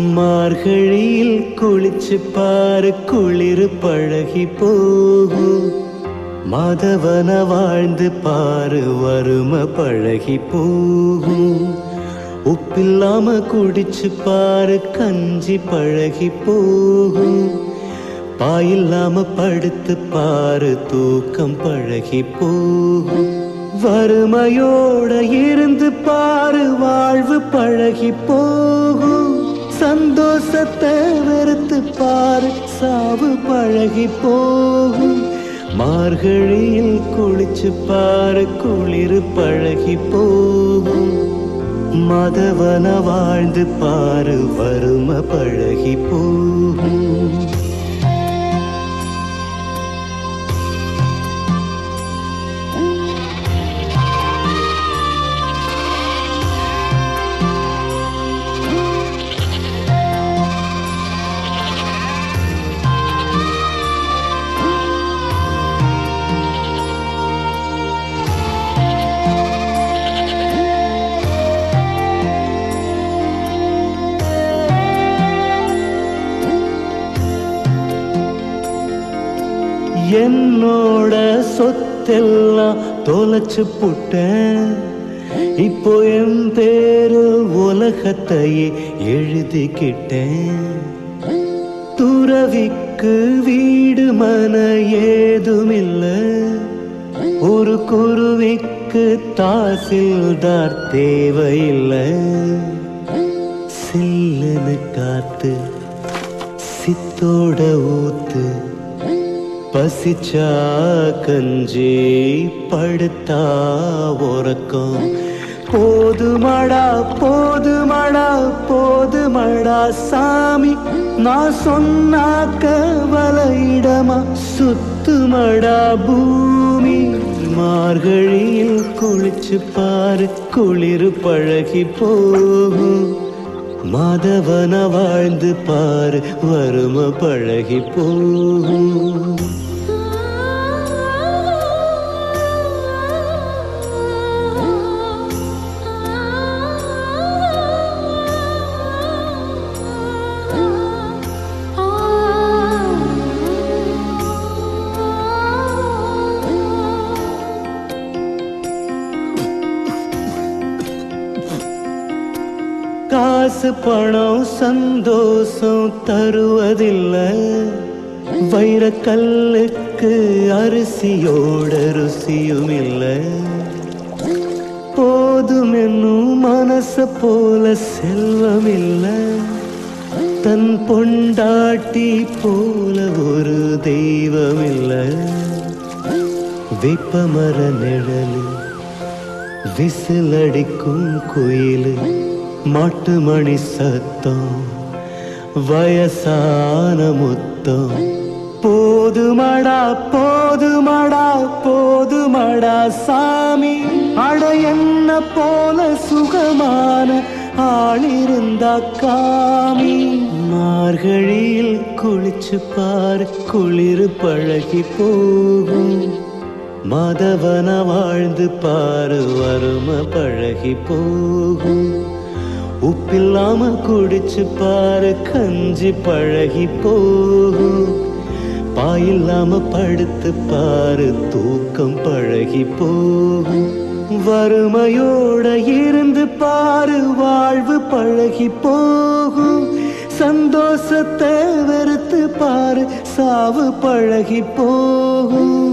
மார்கழியில் குளிச்சு பாரு குளிர் பழகி போகும் மாதவன வாழ்ந்து பாரு வறுமை பழகி போகும் உப்பில்லாம குடிச்சு பாரு கஞ்சி பழகி போகும் பாயில்லாம படுத்து பாரு தூக்கம் பழகி போகும் வறுமையோட இருந்து பாரு வாழ்வு பழகி போகும் சந்தோஷத்தை வெறுத்து பாரு சாவு பழகி போகும் மார்கழியில் குளிச்சு பாரு குளிர் பழகி போகும் மதவன வாழ்ந்து பாரு வறுமை பழகி போகும் என்னோட சொத்தெல்லாம் தொலைச்சு புட்டேன் இப்போ என் பேரு உலகத்தையே எழுதிக்கிட்டேன் துறவிக்கு வீடு மன ஏதுமில்ல ஒரு குருவிக்கு தாசில்தார் தேவையில்லை சில்லுன்னு காத்து சித்தோட ஊத்து பசிச்சா கஞ்சி படுத்தா உறக்கம் போதுமடா போதுமடா போதுமடா சாமி நான் சொன்னாக்க வலையிடமா சுத்துமடா பூமி மார்கழியில் குளிச்சு பாரு குளிர் பழகி போகும் மாதவன வாழ்ந்து பாரு வறுமை பழகி போகும் காசு பணம் சந்தோஷம் தருவதில்லை வைரக்கல்லுக்கு அரிசியோட ருசியும் இல்லை போதும் என்னும் மனச போல செல்வம் இல்லை தன் பொண்டாட்டி போல ஒரு தெய்வம் இல்லை வெப்பமர நிழலு விசிலடிக்கும் குயிலு மாட்டு மணி சத்தம் வயசான முத்தம் போதுமடா போதுமடா போதுமடா சாமி அட என்ன போல சுகமான ஆளிருந்தா காமி மார்கழியில் குளிச்சு பார் குளிர் பழகி போகும் மாதவன வாழ்ந்து பாரு வறுமை பழகி போகும் உப்பில்லாம குடிச்சு பாரு கஞ்சி பழகி போகும் பாயில்லாம படுத்து பாரு தூக்கம் பழகி போகும் வறுமையோட இருந்து பாரு வாழ்வு பழகி போகும் சந்தோஷத்தை வெறுத்து பாரு சாவு பழகி போகும்